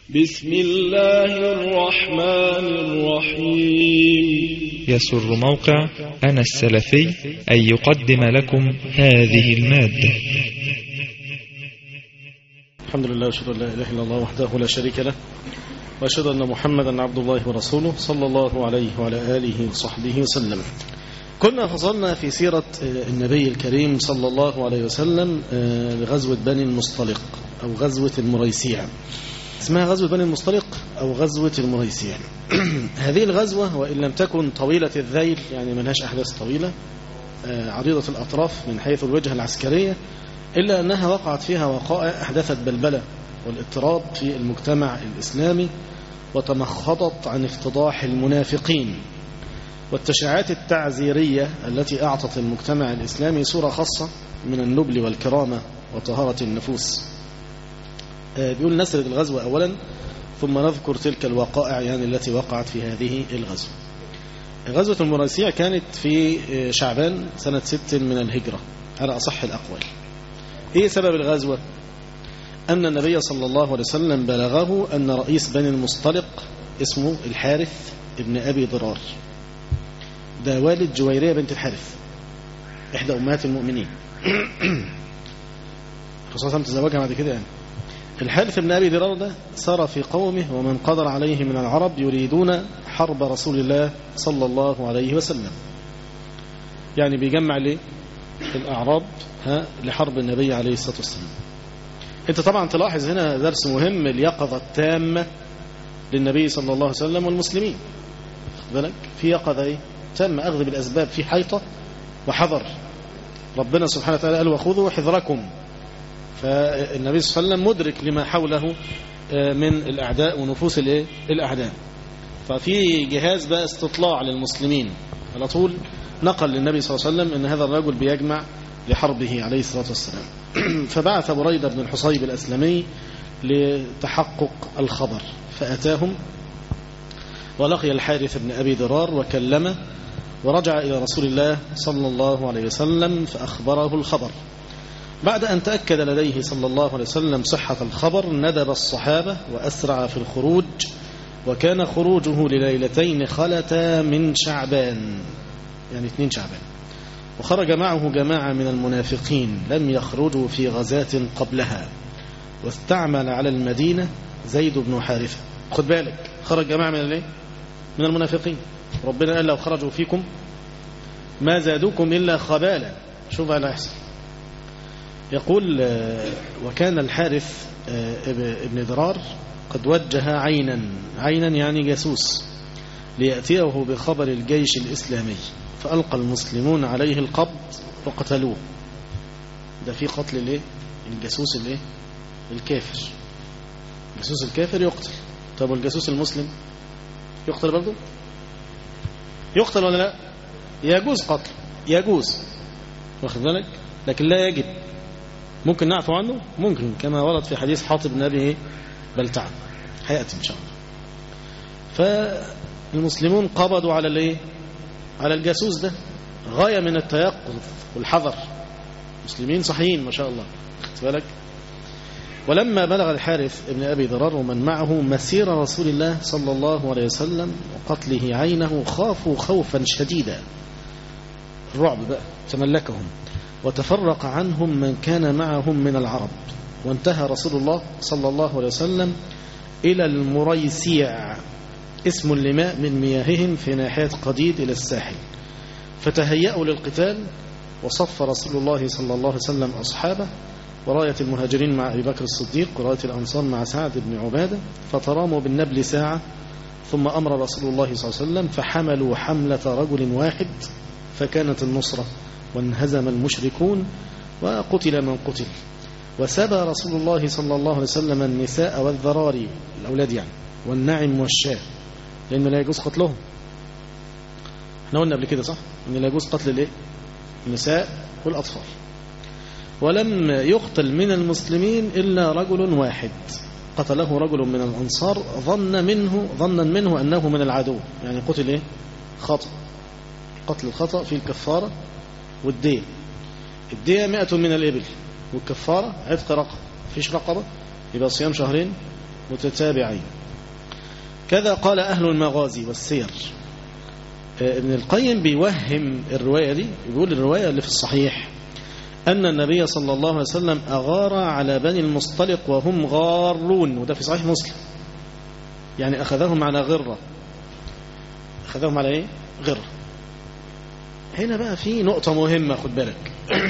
بسم الله الرحمن الرحيم يسر موقع أنا السلفي أن يقدم لكم هذه المادة الحمد لله واشهد ان لا اله الا الله وحده لا شريك له واشهد ان محمدا عبد الله ورسوله صلى الله عليه وعلى اله وصحبه وسلم كنا فصلنا في سيرة النبي الكريم صلى الله عليه وسلم لغزوة بني المصطلق أو غزوة المريسيع اسمها غزوة بني المصطلق أو غزوة المريسيع هذه الغزوة وإن لم تكن طويلة الذيل يعني منهاش أحداث طويلة عريضة الأطراف من حيث الوجهة العسكرية إلا أنها وقعت فيها وقائع أحدثت بلبلة والاضطراب في المجتمع الإسلامي وتمخضت عن افتضاح المنافقين والتشريعات التعزيرية التي أعطت المجتمع الإسلامي صورة خاصة من النبل والكرامة وطهارة النفوس بيقول نسرد الغزوة أولا ثم نذكر تلك الوقائع يعني التي وقعت في هذه الغزوة غزوة المريسيع كانت في شعبان سنة ست من الهجرة على أصح الأقوال إيه سبب الغزوة أن النبي صلى الله عليه وسلم بلغه أن رئيس بني المصطلق اسمه الحارث ابن أبي ضرار ده والد جويرية بنت الحارث إحدى أمهات المؤمنين الرسول صلى الله عليه وسلم تزوجها بعد كده يعني الحارث بن أبي ضرار ده سار في قومه ومن قدر عليه من العرب يريدون حرب رسول الله صلى الله عليه وسلم يعني بيجمع ليه الأعراب ها لحرب النبي عليه الصلاة والسلام انت طبعا تلاحظ هنا درس مهم اليقظة التامة للنبي صلى الله عليه وسلم والمسلمين بالك في يقظة ايه تم أخذ بالأسباب في حيطة وحذر ربنا سبحانه وتعالى قال وخذوا حذركم فالنبي صلى الله عليه وسلم مدرك لما حوله من الأعداء ونفوس الايه الأعداء ففي جهاز بقى استطلاع للمسلمين على طول نقل للنبي صلى الله عليه وسلم أن هذا الرجل بيجمع لحربه عليه الصلاة والسلام فبعث بريدة بن الحصيب الأسلمي لتحقق الخبر فأتاهم ولقي الحارث بن أبي درار وكلمه ورجع إلى رسول الله صلى الله عليه وسلم فأخبره الخبر بعد أن تأكد لديه صلى الله عليه وسلم صحة الخبر ندب الصحابة وأسرع في الخروج وكان خروجه لليلتين خلتا من شعبان يعني اثنين شعبان وخرج معه جماعة من المنافقين لم يخرجوا في غزاة قبلها واستعمل على المدينة زيد بن حارثة خد بالك خرج جماعة من الايه من المنافقين ربنا قال لو خرجوا فيكم ما زادوكم إلا خبالا شوف على يحصل يقول وكان الحارث ابن درار قد وجه عينا عينا يعني جاسوس ليأتيه بخبر الجيش الإسلامي فألقى المسلمون عليه القبض وقتلوه ده في قتل الايه الجاسوس الايه الكافر الجاسوس الكافر يقتل طب والجاسوس المسلم يقتل برضه يقتل ولا لا يجوز قتل يجوز واخد بالك لكن لا يجب ممكن نعفو عنه ممكن كما ورد في حديث حاطب بن ابي بلتعه هياتي ان شاء الله فالمسلمون قبضوا على الايه على الجاسوس ده غاية من التيقظ والحذر مسلمين صحيين ما شاء الله خدت بالك ولما بلغ الحارث ابن أبي ضرار ومن معه مسير رسول الله صلى الله عليه وسلم وقتله عينه خافوا خوفا شديدا الرعب بقى تملكهم وتفرق عنهم من كان معهم من العرب وانتهى رسول الله صلى الله عليه وسلم إلى المريسيع اسم لماء من مياههم في ناحية قديد إلى الساحل فتهيأوا للقتال وصف رسول الله صلى الله عليه وسلم أصحابه وراية المهاجرين مع أبي بكر الصديق وراية الأنصار مع سعد بن عبادة فتراموا بالنبل ساعة ثم أمر رسول الله صلى الله عليه وسلم فحملوا حملة رجل واحد فكانت النصرة وانهزم المشركون وقتل من قتل وسبى رسول الله صلى الله عليه وسلم النساء والذراري الأولاد يعني والنعم والشاه لأنه لا يجوز قتلهم احنا قلنا قبل كده صح أنه لا يجوز قتل الايه النساء والأطفال ولم يقتل من المسلمين إلا رجل واحد قتله رجل من الأنصار ظن منه ظنا منه أنه من العدو يعني قتل إيه؟ خطأ قتل الخطأ في الكفارة والدية الدية مئة من الإبل والكفارة عتق رقبة فيش رقبة يبقى صيام شهرين متتابعين كذا قال أهل المغازي والسير ابن القيم بيوهم الرواية دي يقول الرواية اللي في الصحيح أن النبي صلى الله عليه وسلم أغار على بني المصطلق وهم غارون وده في صحيح مسلم يعني أخذهم على غرة أخذهم على إيه؟ غرة هنا بقى في نقطة مهمة خد بالك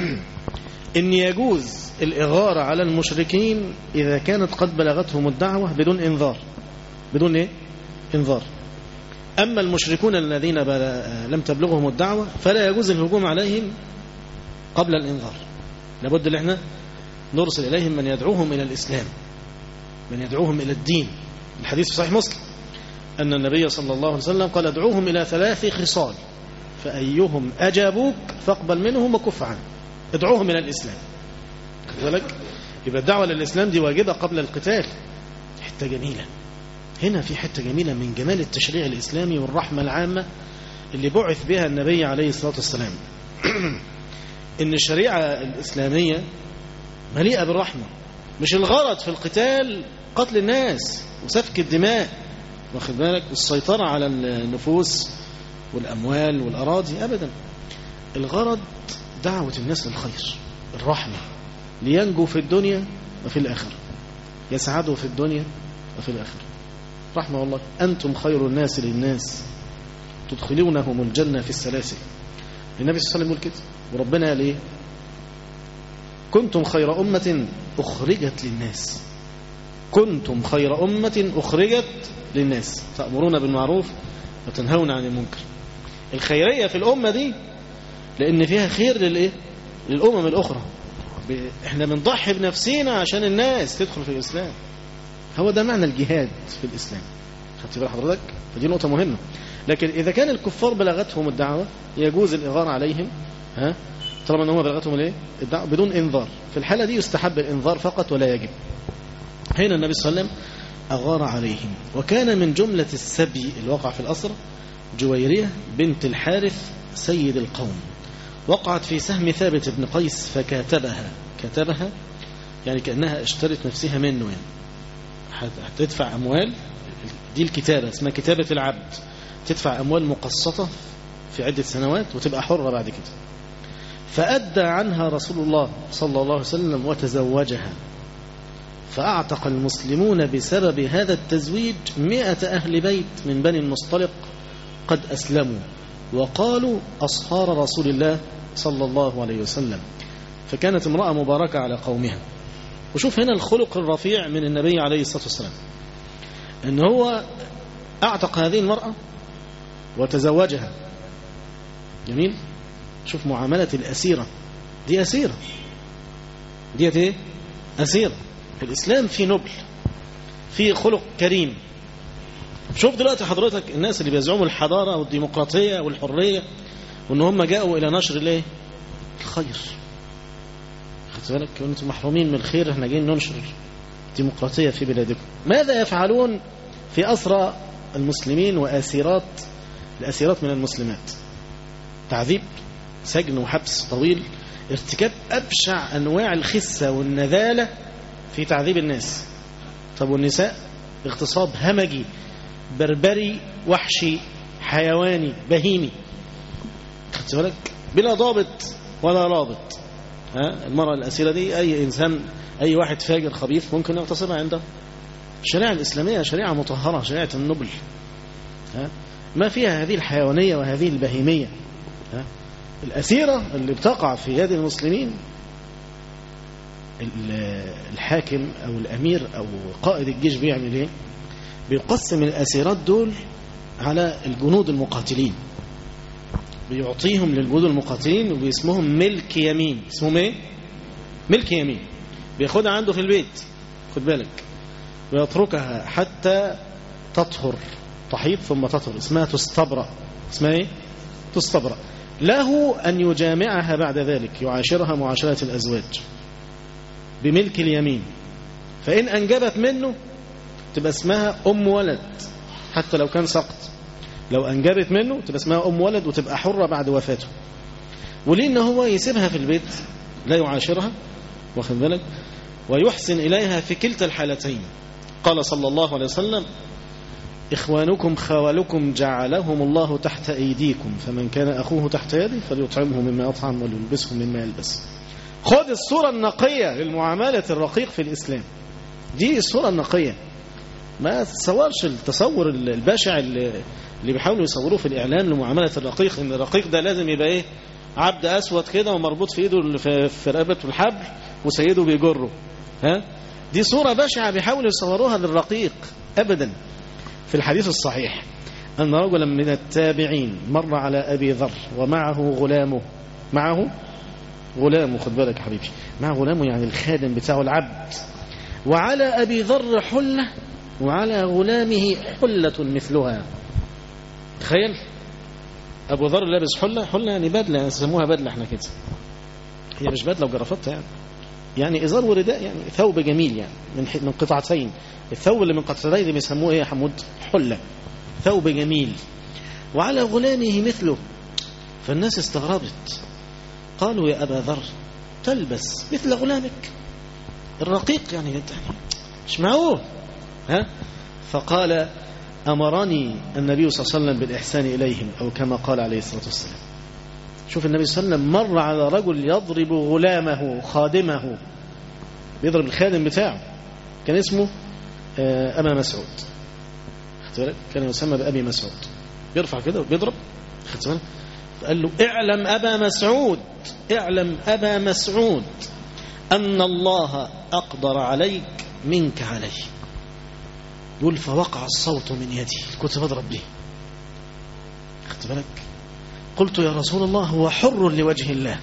إن يجوز الإغارة على المشركين إذا كانت قد بلغتهم الدعوة بدون إنذار بدون إيه؟ إنذار أما المشركون الذين لم تبلغهم الدعوة فلا يجوز الهجوم عليهم قبل الإنذار لابد ان احنا نرسل إليهم من يدعوهم إلى الإسلام من يدعوهم إلى الدين الحديث في صحيح مسلم أن النبي صلى الله عليه وسلم قال ادعوهم إلى ثلاث خصال فأيهم أجابوك فاقبل منهم وكف عنه ادعوهم إلى الإسلام ذلك يبقى الدعوة للإسلام دي واجبة قبل القتال حتة جميلة هنا في حتة جميلة من جمال التشريع الإسلامي والرحمة العامة اللي بعث بها النبي عليه الصلاة والسلام إن الشريعة الإسلامية مليئة بالرحمة مش الغرض في القتال قتل الناس وسفك الدماء واخد بالك والسيطرة على النفوس والأموال والأراضي أبدا الغرض دعوة الناس للخير الرحمة لينجوا في الدنيا وفي الآخرة يسعدوا في الدنيا وفي الآخرة رحمة والله أنتم خير الناس للناس تدخلونهم الجنة في السلاسل النبي صلى الله عليه وسلم يقول كده وربنا قال ايه كنتم خير أمة أخرجت للناس كنتم خير أمة أخرجت للناس تأمرون بالمعروف وتنهون عن المنكر الخيرية في الأمة دي لأن فيها خير للإيه؟ للأمم الأخرى احنا بنضحي بنفسينا عشان الناس تدخل في الإسلام هو ده معنى الجهاد في الإسلام خدت بال حضرتك فدي نقطة مهمة لكن إذا كان الكفار بلغتهم الدعوة يجوز الإغارة عليهم ها طالما ان هم بلغتهم الايه الدعوة بدون انذار في الحالة دي يستحب الانذار فقط ولا يجب هنا النبي صلى الله عليه وسلم أغار عليهم وكان من جملة السبي الواقع في الأسر جويرية بنت الحارث سيد القوم وقعت في سهم ثابت بن قيس فكاتبها كتبها يعني كأنها اشترت نفسها منه يعني هتدفع أموال دي الكتابة اسمها كتابة العبد تدفع أموال مقسطة في عدة سنوات وتبقى حرة بعد كده فأدى عنها رسول الله صلى الله عليه وسلم وتزوجها فأعتق المسلمون بسبب هذا التزويج مئة أهل بيت من بني المصطلق قد أسلموا وقالوا أصهار رسول الله صلى الله عليه وسلم فكانت امرأة مباركة على قومها وشوف هنا الخلق الرفيع من النبي عليه الصلاة والسلام ان هو اعتق هذه المرأة وتزوجها جميل شوف معاملة الأسيرة دي أسيرة ديت ايه أسيرة الإسلام في نبل في خلق كريم شوف دلوقتي حضرتك الناس اللي بيزعموا الحضارة والديمقراطية والحرية وان هم جاءوا إلى نشر الايه الخير خدت بالك انتم محرومين من الخير احنا جايين ننشر ديمقراطية في بلادكم ماذا يفعلون في أسرى المسلمين وأسيرات الأسيرات من المسلمات تعذيب سجن وحبس طويل ارتكاب أبشع أنواع الخسة والنذالة في تعذيب الناس طب والنساء اغتصاب همجي بربري وحشي حيواني بهيمي خدت بالك بلا ضابط ولا رابط ها المرأة الأسيرة دي أي إنسان أي واحد فاجر خبيث ممكن يغتصبها عنده الشريعة الإسلامية شريعة مطهرة شريعة النبل ها ما فيها هذه الحيوانية وهذه البهيمية ها الأسيرة اللي بتقع في يد المسلمين الحاكم أو الأمير أو قائد الجيش بيعمل إيه بيقسم الأسيرات دول على الجنود المقاتلين بيعطيهم للجنود المقاتلين وباسمهم ملك يمين اسمهم ايه ملك يمين بياخدها عنده في البيت خد بالك ويتركها حتى تطهر تحيط ثم تطهر اسمها تستبرأ اسمها ايه تستبرأ له أن يجامعها بعد ذلك يعاشرها معاشرة الأزواج بملك اليمين فإن أنجبت منه تبقى اسمها أم ولد حتى لو كان سقط لو أنجبت منه تبقى اسمها أم ولد وتبقى حرة بعد وفاته وليه إن هو يسيبها في البيت لا يعاشرها واخد بالك ويحسن إليها في كلتا الحالتين قال صلى الله عليه وسلم إخوانكم خوالكم جعلهم الله تحت أيديكم فمن كان أخوه تحت يده فليطعمه مما يطعم وليلبسه مما يلبس خذ الصورة النقية للمعاملة الرقيق في الإسلام دي الصورة النقية ما تتصورش التصور البشع اللي اللي بيحاولوا يصوروه في الإعلام لمعاملة الرقيق إن الرقيق ده لازم يبقى إيه عبد أسود كده ومربوط في إيده اللي في في رقبته الحبل وسيده بيجره ها دي صورة بشعة بيحاولوا يصوروها للرقيق أبدا في الحديث الصحيح أن رجلا من التابعين مر على أبي ذر ومعه غلامه معه غلامه خد بالك يا حبيبي مع غلامه يعني الخادم بتاعه العبد وعلى أبي ذر حلة وعلى غلامه حلة مثلها تخيل أبو ذر لابس حلة حلة يعني بدلة يعني يسموها بدلة احنا كده هي مش بدلة وجرافات يعني يعني إزار ورداء يعني ثوب جميل يعني من من قطعتين الثوب اللي من قطعتين بيسموه ايه يا حمود حلة ثوب جميل وعلى غلامه مثله فالناس استغربت قالوا يا أبا ذر تلبس مثل غلامك الرقيق يعني انت مش معقول ها فقال أمرني النبي صلى الله عليه وسلم بالإحسان إليهم أو كما قال عليه الصلاة والسلام شوف النبي صلى الله عليه وسلم مر على رجل يضرب غلامه خادمه بيضرب الخادم بتاعه كان اسمه أبا مسعود كان يسمى بأبي مسعود بيرفع كده وبيضرب خدت بالك قال له اعلم أبا مسعود اعلم أبا مسعود أن الله أقدر عليك منك عليه يقول فوقع الصوت من يدي كنت بضرب به خدت بالك قلت يا رسول الله هو حر لوجه الله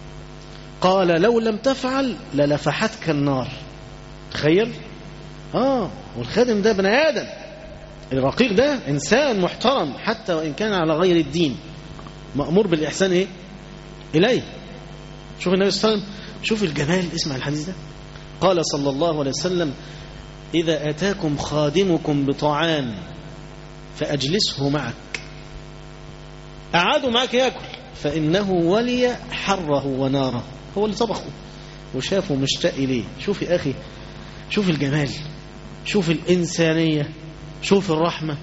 قال لو لم تفعل للفحتك النار تخيل اه والخادم ده بني ادم الرقيق ده انسان محترم حتى وان كان على غير الدين مأمور بالإحسان إيه؟ إليه شوف النبي صلى الله عليه وسلم شوف الجمال اسمع الحديث ده قال صلى الله عليه وسلم إذا أتاكم خادمكم بطعام فأجلسه معك أعادوا معك يأكل فإنه ولي حره وناره هو اللي طبخه وشافه مشتاق إليه شوف يا أخي شوف الجمال شوف الإنسانية شوف الرحمة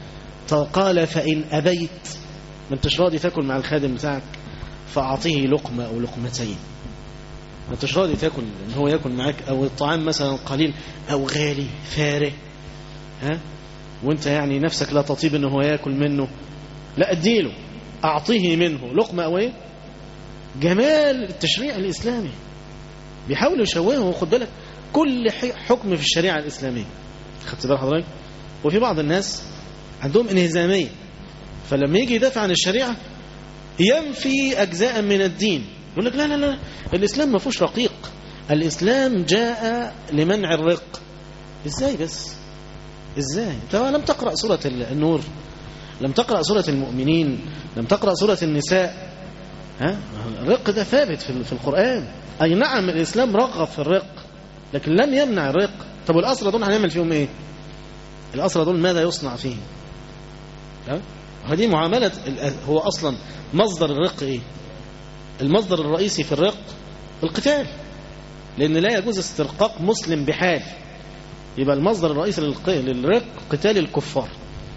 قال فإن أبيت ما انتش راضي تاكل مع الخادم بتاعك فأعطيه لقمة أو لقمتين ما انتش راضي تاكل ان هو ياكل معاك او الطعام مثلا قليل او غالي فارغ ها وانت يعني نفسك لا تطيب ان هو ياكل منه لا اديله اعطيه منه لقمة او ايه جمال التشريع الاسلامي بيحاولوا يشوهوا خد بالك كل حكم في الشريعة الاسلامية خدت بال حضرتك وفي بعض الناس عندهم انهزاميه فلما يجي يدافع عن الشريعة ينفي أجزاء من الدين يقول لك لا لا لا الإسلام ما فيهوش رقيق الإسلام جاء لمنع الرق إزاي بس إزاي أنت لم تقرأ سورة النور لم تقرأ سورة المؤمنين لم تقرأ سورة النساء ها الرق ده ثابت في القرآن أي نعم الإسلام رغب في الرق لكن لم يمنع الرق طب والأسرى دول هنعمل فيهم إيه الأسرى دول ماذا يصنع فيهم ها هذه معاملة هو أصلا مصدر الرق إيه المصدر الرئيسي في الرق القتال لأن لا يجوز استرقاق مسلم بحال يبقى المصدر الرئيسي للرق قتال الكفار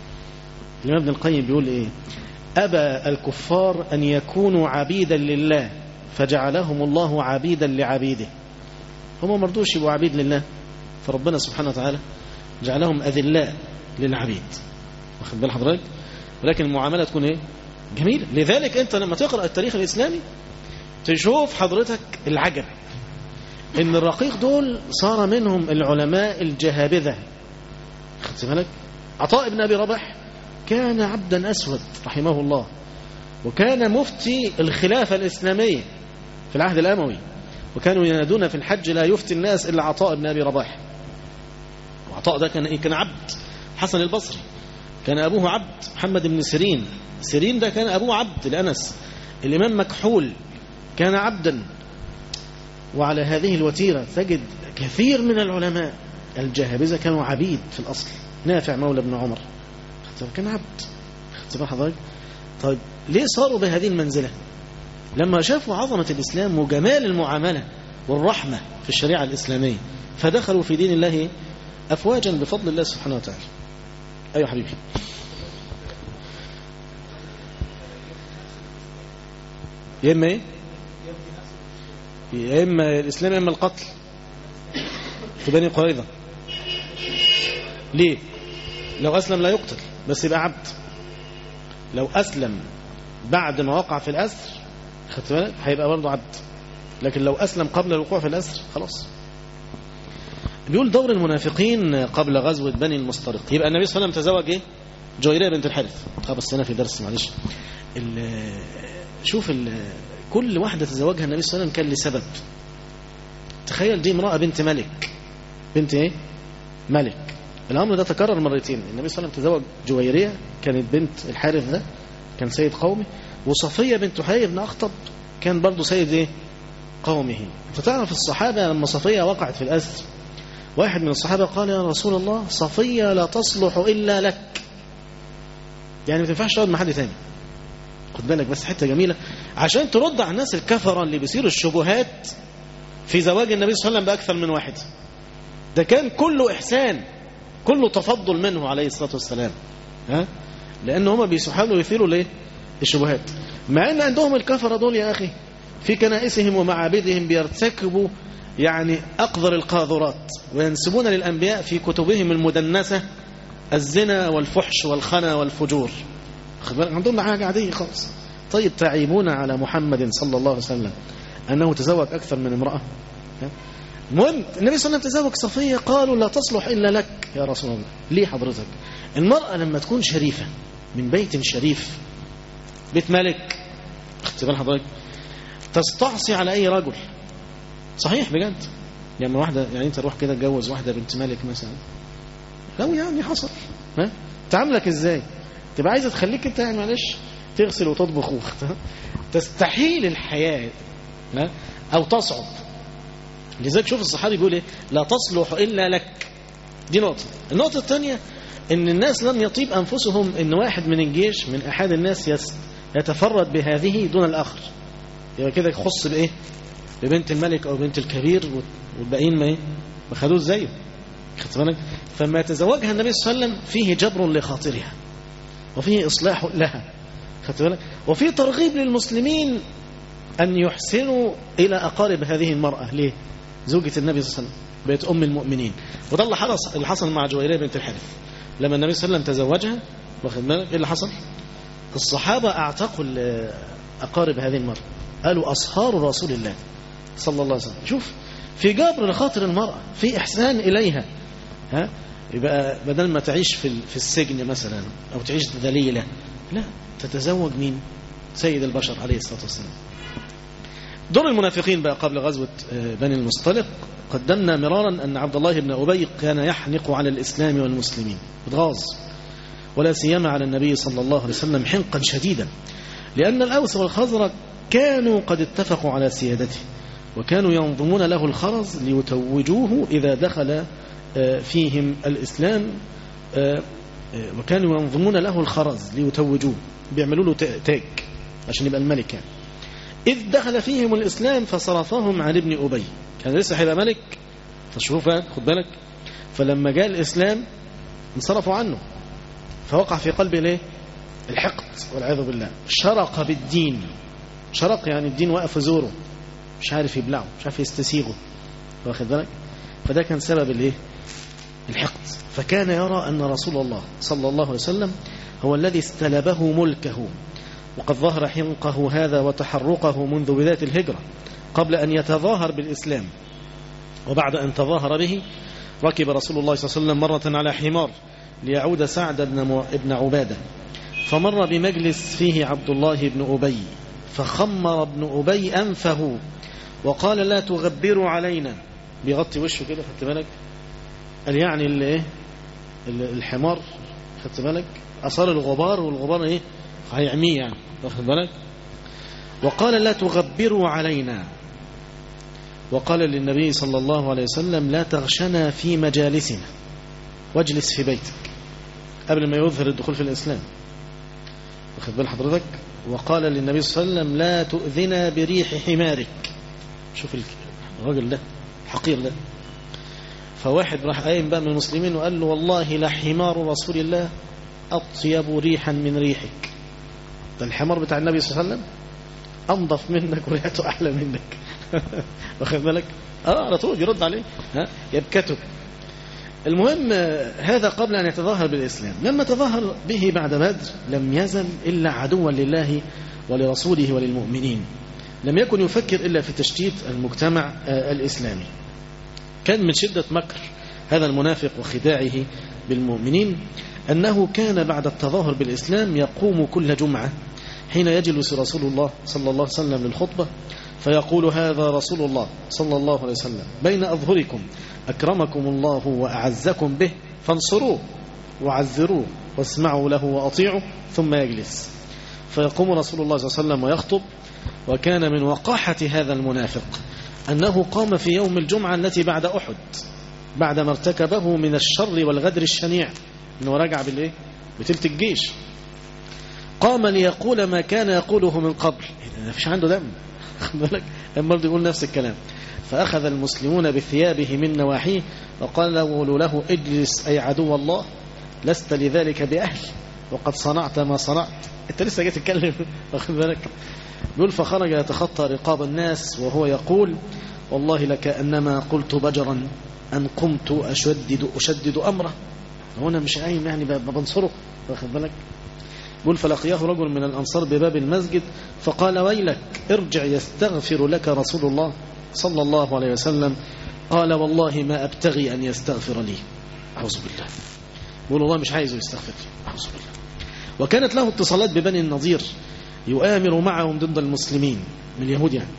الإمام ابن القيم بيقول إيه أبى الكفار أن يكونوا عبيدا لله فجعلهم الله عبيدا لعبيده هم مرضوش يبقوا عبيد لله فربنا سبحانه وتعالى جعلهم أذلاء للعبيد واخد بال حضرتك ولكن المعاملة تكون ايه جميلة لذلك انت لما تقرأ التاريخ الإسلامي تشوف حضرتك العجب ان الرقيق دول صار منهم العلماء الجهابذة خدت بالك عطاء بن أبي رباح كان عبدا أسود رحمه الله وكان مفتي الخلافة الإسلامية في العهد الأموي وكانوا ينادون في الحج لا يفتي الناس إلا عطاء بن أبي رباح وعطاء ده كان كان عبد حسن البصري كان أبوه عبد محمد بن سيرين سيرين ده كان أبوه عبد لأنس الإمام مكحول كان عبدا وعلى هذه الوتيرة تجد كثير من العلماء الجاهبذة كانوا عبيد في الأصل نافع مولى بن عمر كان عبد خدت حضرتك طيب ليه صاروا بهذه المنزلة لما شافوا عظمة الإسلام وجمال المعاملة والرحمة في الشريعة الإسلامية فدخلوا في دين الله أفواجا بفضل الله سبحانه وتعالى أيوة حبيبي يا إما إيه يا إما الإسلام يا إما القتل في بني قريظة ليه لو أسلم لا يقتل بس يبقى عبد لو أسلم بعد ما وقع في الأسر خدت بالك هيبقى برضه عبد لكن لو أسلم قبل الوقوع في الأسر خلاص بيقول دور المنافقين قبل غزوة بني المصطلق يبقى النبي صلى الله عليه وسلم تزوج ايه جويرية بنت الحارث خلاص انا في درس معلش ال- شوف ال- كل واحدة تزوجها النبي صلى الله عليه وسلم كان لسبب تخيل دي امرأة بنت ملك بنت ايه ملك الامر ده تكرر مرتين النبي صلى الله عليه وسلم تزوج جويرية كانت بنت الحارث ده كان سيد قومه وصفية بنت حيي بن أخطب كان برضه سيد ايه قومه انت تعرف الصحابة لما صفية وقعت في الأسر واحد من الصحابة قال يا رسول الله صفية لا تصلح إلا لك يعني ما تنفعش تقعد مع حد تاني خد بالك بس حتة جميلة عشان ترد على الناس الكفرة اللي بيصيروا الشبهات في زواج النبي صلى الله عليه وسلم بأكثر من واحد ده كان كله إحسان كله تفضل منه عليه الصلاة والسلام ها لأن هما بيحاولوا يثيروا ليه الشبهات مع أن عندهم الكفرة دول يا أخي في كنائسهم ومعابدهم بيرتكبوا يعني أقذر القاذورات وينسبون للأنبياء في كتبهم المدنسة الزنا والفحش والخنا والفجور خد بالك عندهم حاجة عادية خالص طيب تعيبون على محمد صلى الله عليه وسلم أنه تزوج أكثر من امرأة ها؟ المهم النبي صلى الله عليه وسلم تزوج صفية قالوا لا تصلح إلا لك يا رسول الله ليه حضرتك المرأة لما تكون شريفة من بيت شريف بيت ملك خدت بال حضرتك تستعصي على أي رجل صحيح بجد يعني واحدة يعني انت روح كده اتجوز واحدة بنت ملك مثلا لو يعني حصل ها تعاملك ازاي تبقى عايزة تخليك انت يعني معلش تغسل وتطبخ وخت تستحيل الحياة ها او تصعب لذلك شوف الصحابي بيقول ايه لا تصلح الا لك دي نقطة النقطة الثانية ان الناس لم يطيب انفسهم ان واحد من الجيش من احد الناس يس- يتفرد بهذه دون الاخر يبقى كده يخص بايه ببنت الملك او بنت الكبير والباقيين ما ايه ما خدوش زيه خدت بالك فما يتزوجها النبي صلى الله عليه وسلم فيه جبر لخاطرها وفيه اصلاح لها خدت بالك وفيه ترغيب للمسلمين ان يحسنوا الى اقارب هذه المراه ليه زوجة النبي صلى الله عليه وسلم بقت ام المؤمنين وده اللي حصل اللي حصل مع جويريه بنت الحارث لما النبي صلى الله عليه وسلم تزوجها واخد بالك ايه اللي حصل الصحابه اعتقوا ال- اقارب هذه المراه قالوا اصهار رسول الله صلى الله عليه وسلم شوف في جبر لخاطر المرأة في إحسان إليها ها يبقى بدل ما تعيش في ال- في السجن مثلا أو تعيش ذليلة لا تتزوج مين سيد البشر عليه الصلاة والسلام دور المنافقين بقى قبل غزوة آه، بني المصطلق قدمنا مرارا أن عبد الله بن أبي كان يحنق على الإسلام والمسلمين اتغاظ ولا سيما على النبي صلى الله عليه وسلم حنقا شديدا لأن الأوس والخزرج كانوا قد اتفقوا على سيادته وكانوا ينظمون له الخرز ليتوجوه إذا دخل آه، فيهم الإسلام آه، آه، وكانوا ينظمون له الخرز ليتوجوه بيعملوا له تا- تاج عشان يبقى الملك يعني إذ دخل فيهم الإسلام فصرفهم عن ابن أبي كان لسه هيبقى ملك فشوف بقى، خد بالك فلما جاء الإسلام انصرفوا عنه فوقع في قلبه ليه الحقد والعياذ بالله شرق بالدين شرق يعني الدين وقف في زوره مش عارف يبلعه مش عارف يستسيغه واخد بالك فده كان سبب الايه الحقد فكان يرى أن رسول الله صلى الله عليه وسلم هو الذي استلبه ملكه وقد ظهر حنقه هذا وتحرقه منذ بداية الهجرة قبل أن يتظاهر بالإسلام وبعد أن تظاهر به ركب رسول الله صلى الله عليه وسلم مرة على حمار ليعود سعد بن مو- ابن عبادة فمر بمجلس فيه عبد الله بن أبي فخمر ابن أبي أنفه وقال لا تغبروا علينا بيغطي وشه كده خدت بالك قال يعني اللي ايه ال- الحمار خدت بالك أصار الغبار والغبار ايه هيعميه يعني واخد بالك وقال لا تغبروا علينا وقال للنبي صلى الله عليه وسلم لا تغشنا في مجالسنا واجلس في بيتك قبل ما يظهر الدخول في الإسلام واخد بال حضرتك وقال للنبي صلى الله عليه وسلم لا تؤذنا بريح حمارك شوف ال- الراجل ده الحقير ده فواحد راح قايم بقى من المسلمين وقال له والله لحمار رسول الله أطيب ريحا من ريحك ده الحمار بتاع النبي صلى الله عليه وسلم أنظف منك وريحته أحلى منك واخد بالك اه على طول يرد عليه ها يبكته المهم هذا قبل أن يتظاهر بالإسلام لما تظاهر به بعد بدر لم يزل إلا عدوا لله ولرسوله وللمؤمنين لم يكن يفكر إلا في تشتيت المجتمع الإسلامي كان من شدة مكر هذا المنافق وخداعه بالمؤمنين أنه كان بعد التظاهر بالإسلام يقوم كل جمعة حين يجلس رسول الله صلى الله عليه وسلم للخطبة فيقول هذا رسول الله صلى الله عليه وسلم بين أظهركم أكرمكم الله وأعزكم به فانصروه وعزروه واسمعوا له وأطيعوا ثم يجلس فيقوم رسول الله صلى الله عليه وسلم ويخطب وكان من وقاحة هذا المنافق أنه قام في يوم الجمعة التي بعد أحد بعد ما ارتكبه من الشر والغدر الشنيع أنه رجع بالإيه؟ بتلت الجيش قام ليقول ما كان يقوله من قبل ما فيش عنده دم بالك برضه يقول نفس الكلام فأخذ المسلمون بثيابه من نواحيه وقالوا له اجلس أي عدو الله لست لذلك بأهل وقد صنعت ما صنعت انت لسه جاي تتكلم واخد بالك يقول فخرج يتخطى رقاب الناس وهو يقول والله لكأنما قلت بجرا أن قمت أشدد أشدد أمره هنا مش قايم يعني بنصره واخد بالك يقول فلقياه رجل من الأنصار بباب المسجد فقال ويلك ارجع يستغفر لك رسول الله صلى الله عليه وسلم قال والله ما أبتغي أن يستغفر لي أعوذ بالله يقول والله مش عايزه يستغفر لي أعوذ بالله وكانت له اتصالات ببني النظير يؤامر معهم ضد المسلمين من اليهود يعني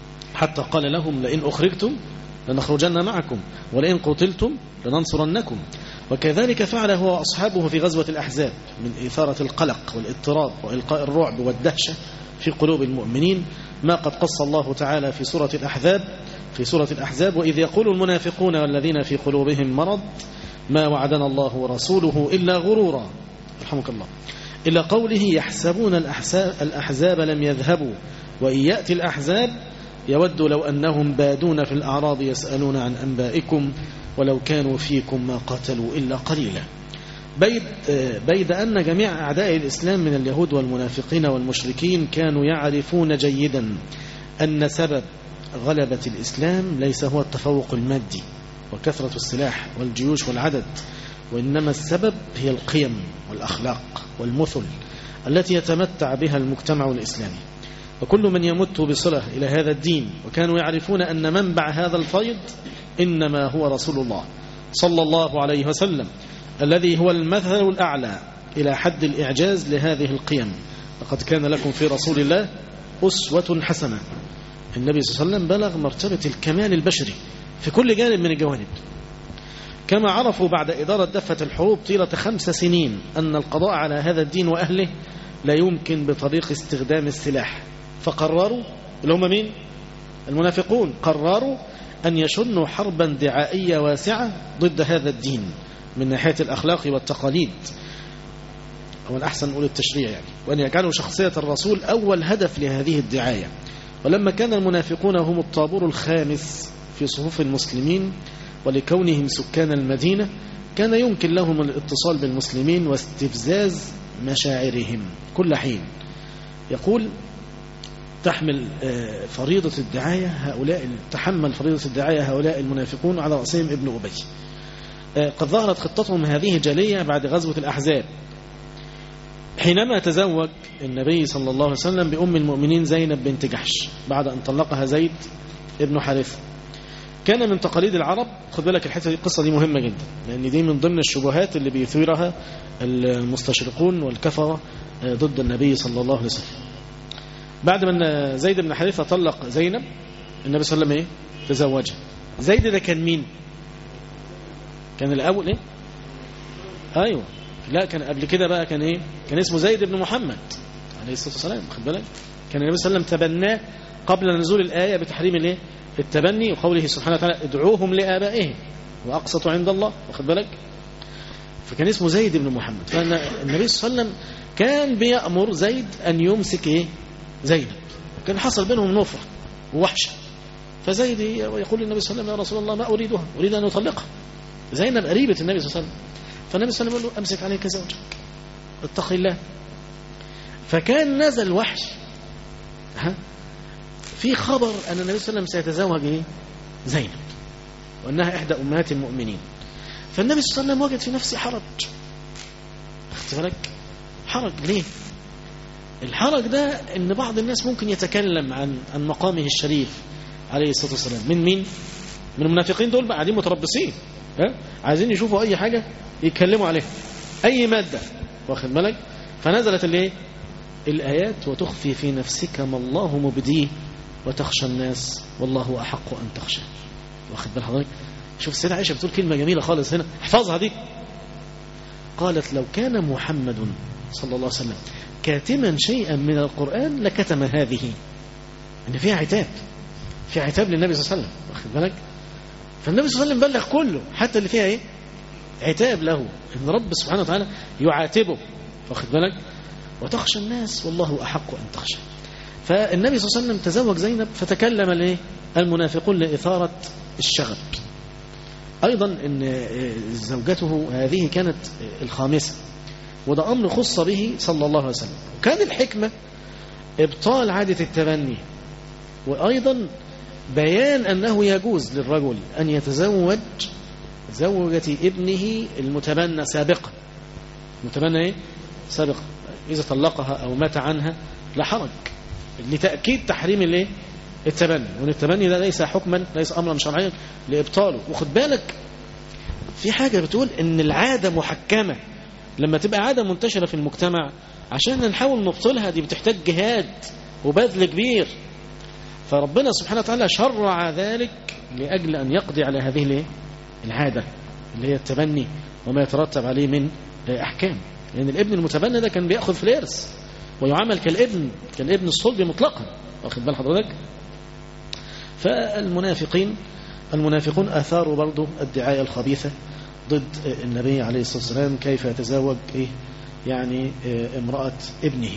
حتى قال لهم لئن أخرجتم لنخرجن معكم ولئن قتلتم لننصرنكم وكذلك فعل هو وأصحابه في غزوة الأحزاب من إثارة القلق والاضطراب وإلقاء الرعب والدهشة في قلوب المؤمنين ما قد قص الله تعالى في سورة الأحزاب في سورة الأحزاب وإذ يقول المنافقون والذين في قلوبهم مرض ما وعدنا الله ورسوله إلا غرورا رحمك الله إلا قوله يحسبون الأحزاب, الأحزاب لم يذهبوا وإن يأتي الأحزاب يود لو أنهم بادون في الأعراض يسألون عن أنبائكم ولو كانوا فيكم ما قاتلوا إلا قليلا بيد, بيد أن جميع أعداء الإسلام من اليهود والمنافقين والمشركين كانوا يعرفون جيدا أن سبب غلبة الإسلام ليس هو التفوق المادي وكثرة السلاح والجيوش والعدد وإنما السبب هي القيم والأخلاق والمثل التي يتمتع بها المجتمع الإسلامي وكل من يمت بصلة إلى هذا الدين وكانوا يعرفون أن منبع هذا الفيض إنما هو رسول الله صلى الله عليه وسلم الذي هو المثل الأعلى إلى حد الإعجاز لهذه القيم لقد كان لكم في رسول الله أسوة حسنة النبي صلى الله عليه وسلم بلغ مرتبة الكمال البشري في كل جانب من الجوانب كما عرفوا بعد إدارة دفة الحروب طيلة خمس سنين أن القضاء على هذا الدين وأهله لا يمكن بطريق استخدام السلاح فقرروا اللي هم مين المنافقون قرروا أن يشنوا حربا دعائية واسعة ضد هذا الدين من ناحية الأخلاق والتقاليد هو الأحسن نقول التشريع يعني وأن يجعلوا شخصية الرسول أول هدف لهذه الدعاية ولما كان المنافقون هم الطابور الخامس في صفوف المسلمين ولكونهم سكان المدينة كان يمكن لهم الاتصال بالمسلمين واستفزاز مشاعرهم كل حين يقول تحمل فريضة الدعاية هؤلاء تحمل فريضة الدعاية هؤلاء المنافقون على رأسهم ابن أبي قد ظهرت خطتهم هذه جلية بعد غزوة الأحزاب حينما تزوج النبي صلى الله عليه وسلم بأم المؤمنين زينب بنت جحش بعد أن طلقها زيد ابن حارثة كان من تقاليد العرب خد بالك الحته دي القصه دي مهمه جدا لان دي من ضمن الشبهات اللي بيثيرها المستشرقون والكفره ضد النبي صلى الله عليه وسلم بعد ما زيد بن حارثه طلق زينب النبي صلى الله عليه وسلم ايه تزوجها زيد ده كان مين كان الاول ايه ايوه لا كان قبل كده بقى كان ايه كان اسمه زيد بن محمد عليه الصلاه والسلام خد بالك كان النبي صلى الله عليه وسلم تبناه قبل نزول الايه بتحريم الايه التبني وقوله سبحانه وتعالى ادعوهم لآبائهم وأقسطوا عند الله واخد بالك فكان اسمه زيد بن محمد فالنبي صلى الله عليه وسلم كان بيأمر زيد أن يمسك إيه زينب كان حصل بينهم نفرة ووحشة فزيد يقول للنبي صلى الله عليه وسلم يا رسول الله ما أريدها أريد أن أطلقها زينب قريبة النبي صلى الله عليه وسلم فالنبي صلى الله عليه وسلم يقول له أمسك عليك زوجك اتق الله فكان نزل وحش ها في خبر أن النبي صلى الله عليه وسلم سيتزوج إيه؟ زينب وأنها إحدى أمهات المؤمنين فالنبي صلى الله عليه وسلم وجد في نفسه حرج خدت بالك حرج ليه الحرج ده ان بعض الناس ممكن يتكلم عن عن مقامه الشريف عليه الصلاه والسلام من مين من المنافقين دول بقى قاعدين متربصين ها عايزين يشوفوا اي حاجه يتكلموا عليها اي ماده واخد بالك فنزلت الايه الايات وتخفي في نفسك ما الله مبديه وتخشى الناس والله احق ان تخشى واخد بال حضرتك شوف السيدة عائشة بتقول كلمة جميلة خالص هنا احفظها دي قالت لو كان محمد صلى الله عليه وسلم كاتما شيئا من القرآن لكتم هذه ان فيها عتاب في عتاب للنبي صلى الله عليه وسلم واخد بالك فالنبي صلى الله عليه وسلم بلغ كله حتى اللي فيها ايه عتاب له ان رب سبحانه وتعالى يعاتبه واخد بالك وتخشى الناس والله احق ان تخشى فالنبي صلى الله عليه وسلم تزوج زينب فتكلم الايه المنافقون لاثاره الشغب ايضا ان زوجته هذه كانت الخامسه وده امر خص به صلى الله عليه وسلم وكان الحكمه ابطال عاده التبني وايضا بيان انه يجوز للرجل ان يتزوج زوجة ابنه المتبنى سابقا المتبنى ايه سابقا اذا طلقها او مات عنها لا حرج لتاكيد تحريم الايه التبني وان التبني ده ليس حكما ليس امرا شرعيا لابطاله وخد بالك في حاجه بتقول ان العاده محكمه لما تبقى عاده منتشره في المجتمع عشان نحاول نبطلها دي بتحتاج جهاد وبذل كبير فربنا سبحانه وتعالى شرع ذلك لاجل ان يقضي على هذه الايه العاده اللي هي التبني وما يترتب عليه من احكام لان يعني الابن المتبنى ده كان بياخذ في الارث ويعامل كالابن كالابن الصلبي مطلقا واخد بال حضرتك فالمنافقين المنافقون اثاروا برضه الدعايه الخبيثه ضد النبي عليه الصلاه والسلام كيف يتزوج ايه يعني امراه ابنه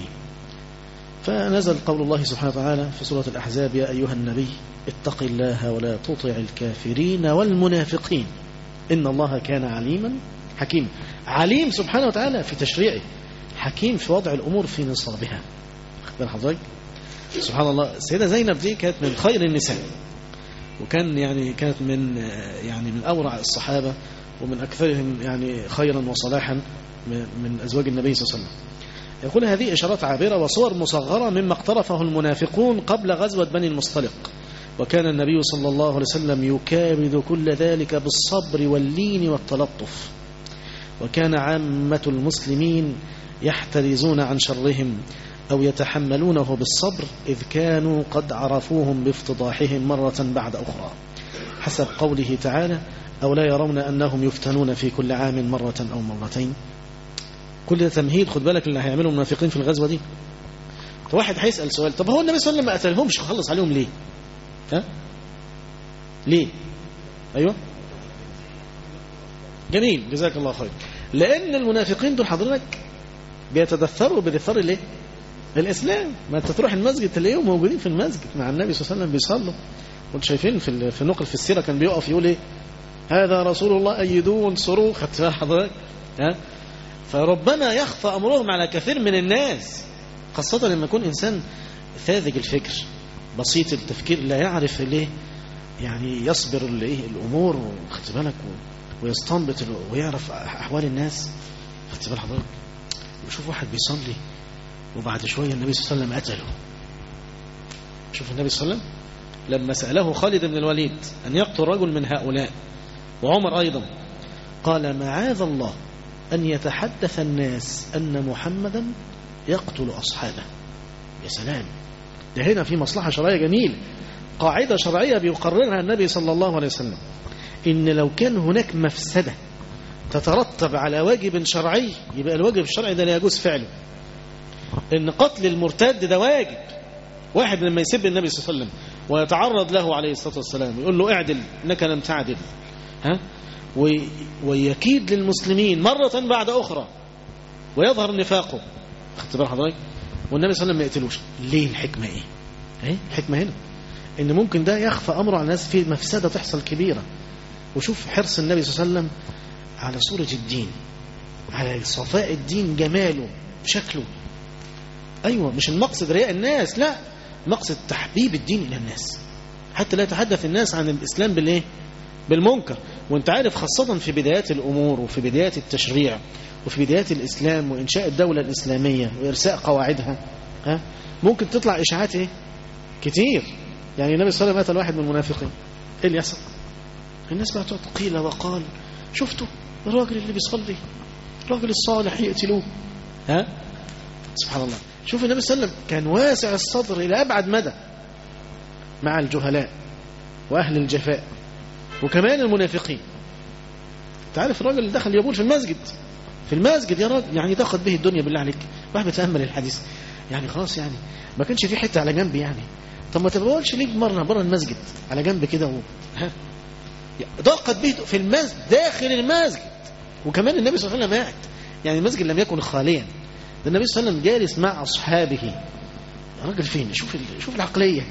فنزل قول الله سبحانه وتعالى في سوره الاحزاب يا ايها النبي اتق الله ولا تطع الكافرين والمنافقين ان الله كان عليما حكيما عليم سبحانه وتعالى في تشريعه حكيم في وضع الامور في نصابها خد حضرتك سبحان الله السيده زينب دي كانت من خير النساء وكان يعني كانت من يعني من اورع الصحابه ومن اكثرهم يعني خيرا وصلاحا من ازواج النبي صلى الله عليه وسلم يقول هذه اشارات عابره وصور مصغره مما اقترفه المنافقون قبل غزوه بني المصطلق وكان النبي صلى الله عليه وسلم يكابد كل ذلك بالصبر واللين والتلطف وكان عامه المسلمين يحترزون عن شرهم أو يتحملونه بالصبر إذ كانوا قد عرفوهم بافتضاحهم مرة بعد أخرى حسب قوله تعالى أو لا يرون أنهم يفتنون في كل عام مرة أو مرتين كل ده تمهيد خد بالك اللي هيعمله المنافقين في الغزوة دي واحد هيسأل سؤال طب هو النبي صلى الله عليه وسلم ما قتلهمش وخلص عليهم ليه ها ليه أيوة جميل جزاك الله خير لأن المنافقين دول حضرتك بيتدثروا بدثار الايه الاسلام ما انت تروح المسجد تلاقيهم موجودين في المسجد مع النبي صلى الله عليه وسلم بيصلوا وانتم شايفين في في نقل في السيره كان بيقف يقول ايه هذا رسول الله ايدوه وانصروه خدت بالك حضرتك ها فربما يخفى امرهم على كثير من الناس خاصه لما يكون انسان ساذج الفكر بسيط التفكير لا يعرف ليه يعني يصبر الايه الامور خدت بالك ويستنبط ويعرف احوال الناس خدت بال حضرتك يشوف واحد بيصلي وبعد شوية النبي صلى الله عليه وسلم قتله شوف النبي صلى الله عليه وسلم لما سأله خالد بن الوليد أن يقتل رجل من هؤلاء وعمر أيضا قال معاذ الله أن يتحدث الناس أن محمدا يقتل أصحابه يا سلام ده هنا في مصلحة شرعية جميلة قاعدة شرعية بيقررها النبي صلى الله عليه وسلم إن لو كان هناك مفسدة تترتب على واجب شرعي يبقى الواجب الشرعي ده لا يجوز فعله ان قتل المرتد ده واجب واحد لما يسب النبي صلى الله عليه وسلم ويتعرض له عليه الصلاه والسلام يقول له اعدل انك لم تعدل ها ويكيد للمسلمين مره بعد اخرى ويظهر نفاقه خدت بال حضرتك والنبي صلى الله عليه وسلم ما يقتلوش ليه الحكمه ايه ايه الحكمه هنا ان ممكن ده يخفى امره على الناس في مفسده تحصل كبيره وشوف حرص النبي صلى الله عليه وسلم على صورة الدين على صفاء الدين جماله شكله أيوة مش المقصد رياء الناس لا مقصد تحبيب الدين إلى الناس حتى لا يتحدث الناس عن الإسلام بالإيه بالمنكر وانت عارف خاصة في بدايات الأمور وفي بدايات التشريع وفي بدايات الإسلام وإنشاء الدولة الإسلامية وإرساء قواعدها ها ممكن تطلع إشاعات إيه كتير يعني النبي صلى الله عليه وسلم واحد من المنافقين إيه اللي يحصل الناس بقى تقعد قيل وقال شفتوا الراجل اللي بيصلي الراجل الصالح يقتلوه ها سبحان الله شوف النبي صلى الله عليه وسلم كان واسع الصدر إلى أبعد مدى مع الجهلاء وأهل الجفاء وكمان المنافقين تعرف الراجل اللي دخل يقول في المسجد في المسجد يا راجل يعني ضاقت به الدنيا بالله عليك واحد بيتأمل الحديث يعني خلاص يعني ما كانش في حتة على جنب يعني طب ما تبقولش ليك مرة بره المسجد على جنب كده و... ها ضاقت به في المسجد داخل المسجد وكمان النبي صلى الله عليه وسلم قاعد يعني المسجد لم يكن خاليا ده النبي صلى الله عليه وسلم جالس مع أصحابه راجل فين شوف ال... شوف العقلية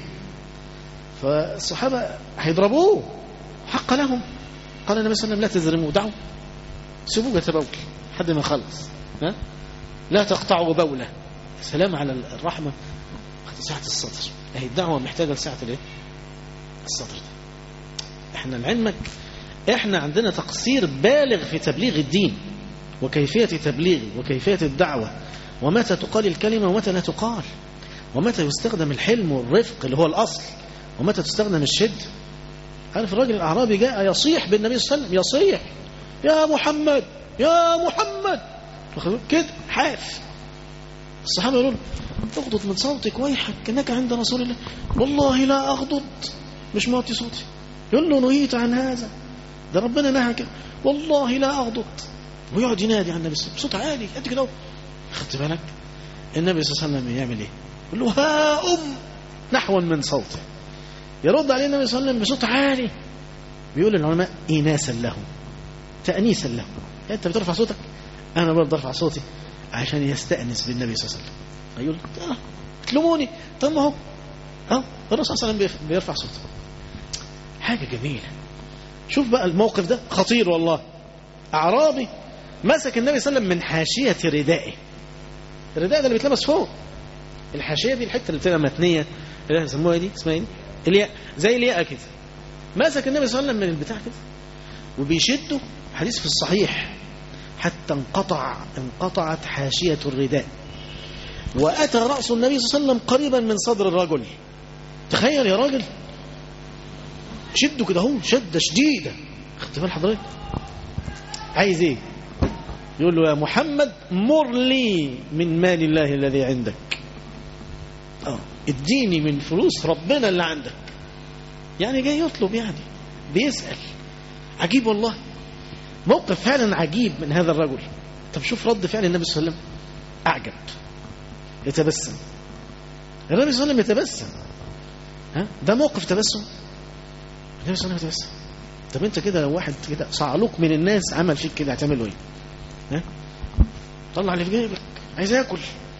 فالصحابة هيضربوه حق لهم قال النبي صلى الله عليه وسلم لا تزرموا دعوا سيبوه يتبول لحد ما يخلص ها لا تقطعوا بوله سلام على الرحمة ساعة الصدر هي الدعوة محتاجة لساعة الايه الصدر ده احنا لعلمك احنا عندنا تقصير بالغ في تبليغ الدين وكيفية تبليغه وكيفية الدعوة ومتى تقال الكلمة ومتى لا تقال ومتى يستخدم الحلم والرفق اللي هو الأصل ومتى تستخدم الشد عارف الراجل الأعرابي جاء يصيح بالنبي صلى الله عليه وسلم يصيح يا محمد يا محمد كده حاف الصحابة يقولون اغضض من صوتك ويحك انك عند رسول الله والله لا اغضض مش معطي صوتي يقول له نهيت عن هذا ده ربنا نهى كده والله لا اغضض ويقعد ينادي على النبي صلى الله عليه وسلم بصوت عالي قد كده خدت بالك النبي صلى الله عليه وسلم يعمل ايه يقول له ها ام نحوا من صوته يرد عليه النبي صلى الله عليه وسلم بصوت عالي بيقول العلماء إناسا له تأنيسا له أنت بترفع صوتك أنا برضه أرفع صوتي عشان يستأنس بالنبي صلى الله عليه وسلم يقول آه تلوموني طب ما هو أهو الرسول صلى الله عليه وسلم بيرفع صوته حاجة جميلة شوف بقى الموقف ده خطير والله أعرابي مسك النبي صلى الله عليه وسلم من حاشية ردائه الرداء ده اللي بيتلبس فوق الحاشية دي الحتة اللي بتبقى متنية اللي يسموها دي اسمها ايه الياء زي الياء كده مسك النبي صلى الله عليه وسلم من البتاع كده وبيشده حديث في الصحيح حتى انقطع انقطعت حاشية الرداء وأتى رأس النبي صلى الله عليه وسلم قريبا من صدر الرجل تخيل يا راجل شده كده اهو شدة شديدة خدت بال حضرتك عايز ايه يقول له يا محمد مر لي من مال الله الذي عندك اه اديني من فلوس ربنا اللي عندك يعني جاي يطلب يعني بيسأل عجيب والله موقف فعلا عجيب من هذا الرجل طب شوف رد فعل النبي صلى الله عليه وسلم أعجب يتبسم النبي صلى الله عليه وسلم يتبسم ها ده موقف تبسم النبي صلى الله عليه وسلم يتبسم طب انت كده لو واحد كده صعلوك من الناس عمل فيك كده هتعمله ايه ها طلع اللي في جيبك عايز اكل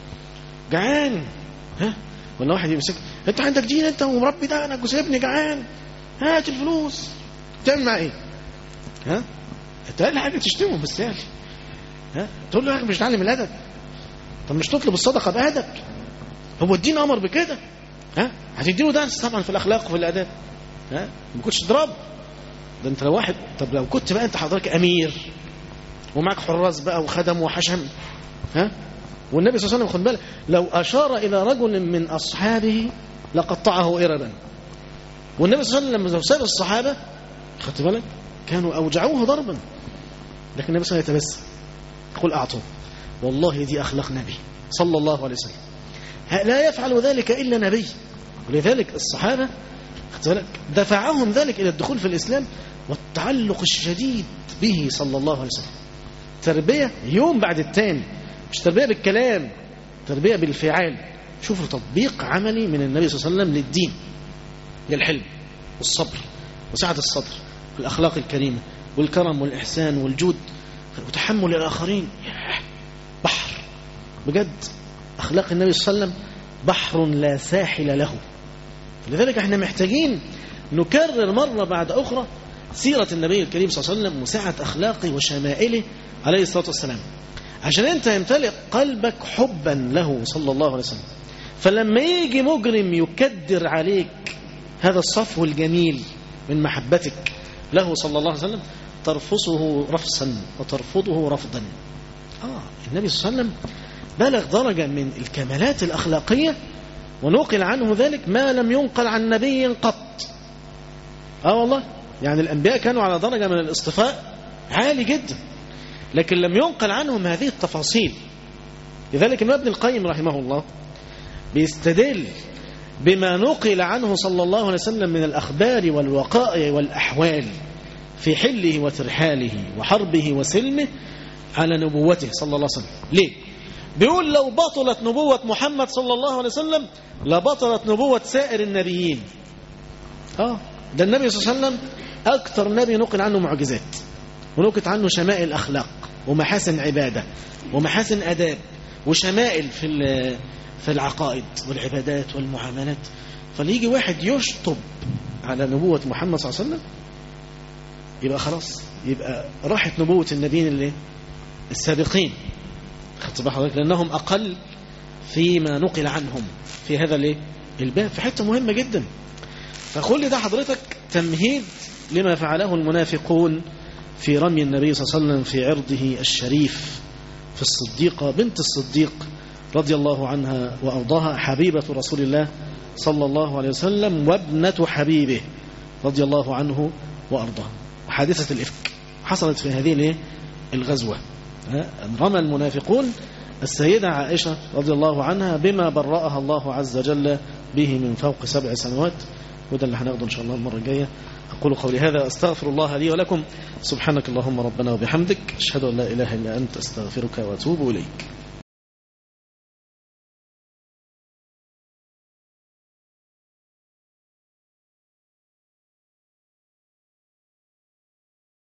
جعان ها ولا واحد يمسك انت عندك دين انت ومربي دقنك وسايبني جعان هات الفلوس تعمل معاه ايه ها انت اقل حاجه تشتمه بس يعني ها تقول له يا اخي مش تعلم الادب طب مش تطلب الصدقه بادب هو الدين امر بكده ها هتديله درس طبعا في الاخلاق وفي الاداب ها ما كنتش تضربه ده انت لو واحد طب لو كنت بقى انت حضرتك امير ومعك حراس بقى وخدم وحشم ها والنبي صلى الله عليه وسلم خد بالك لو اشار الى رجل من اصحابه لقطعه اربا والنبي صلى الله عليه وسلم لما ساب الصحابه خدت بالك كانوا اوجعوه ضربا لكن النبي صلى الله عليه وسلم يتبسم يقول اعطوه والله دي اخلاق نبي صلى الله عليه وسلم لا يفعل ذلك الا نبي ولذلك الصحابه خدت بالك دفعهم ذلك الى الدخول في الاسلام والتعلق الشديد به صلى الله عليه وسلم تربيه يوم بعد التاني مش تربيه بالكلام تربيه بالفعال شوفوا تطبيق عملي من النبي صلى الله عليه وسلم للدين للحلم والصبر وسعه الصدر والاخلاق الكريمه والكرم والاحسان والجود وتحمل الاخرين بحر بجد اخلاق النبي صلى الله عليه وسلم بحر لا ساحل له لذلك احنا محتاجين نكرر مرة بعد أخرى سيرة النبي الكريم صلى الله عليه وسلم وسعة أخلاقه وشمائله عليه الصلاة والسلام عشان أنت يمتلئ قلبك حبا له صلى الله عليه وسلم فلما يجي مجرم يكدر عليك هذا الصفو الجميل من محبتك له صلى الله عليه وسلم ترفصه رفصا وترفضه رفضا آه النبي صلى الله عليه وسلم بلغ درجة من الكمالات الأخلاقية ونقل عنه ذلك ما لم ينقل عن نبي قط آه والله يعني الأنبياء كانوا على درجة من الاصطفاء عالي جدا لكن لم ينقل عنهم هذه التفاصيل لذلك ابن القيم رحمه الله بيستدل بما نقل عنه صلى الله عليه وسلم من الأخبار والوقائع والأحوال في حله وترحاله وحربه وسلمه على نبوته صلى الله عليه وسلم ليه؟ بيقول لو بطلت نبوة محمد صلى الله عليه وسلم لبطلت نبوة سائر النبيين آه ده النبي صلى الله عليه وسلم أكثر نبي نقل عنه معجزات ونقل عنه شمائل أخلاق ومحاسن عبادة ومحاسن أداب وشمائل في في العقائد والعبادات والمعاملات فليجي واحد يشطب على نبوة محمد صلى الله عليه وسلم يبقى خلاص يبقى راحت نبوة النبيين اللي السابقين خدت بال حضرتك لأنهم أقل فيما نقل عنهم في هذا الايه الباب في حتة مهمة جدا فقول لي ده حضرتك تمهيد لما فعله المنافقون في رمي النبي صلى الله عليه وسلم في عرضه الشريف في الصديقة بنت الصديق رضي الله عنها وأرضاها حبيبة رسول الله صلى الله عليه وسلم وابنة حبيبه رضي الله عنه وأرضاه حادثة الإفك حصلت في هذه الغزوة رمى المنافقون السيدة عائشة رضي الله عنها بما برأها الله عز وجل به من فوق سبع سنوات وده اللي هناخده إن شاء الله المرة الجاية أقول قولي هذا أستغفر الله لي ولكم سبحانك اللهم ربنا وبحمدك أشهد أن لا إله إلا أنت أستغفرك وأتوب إليك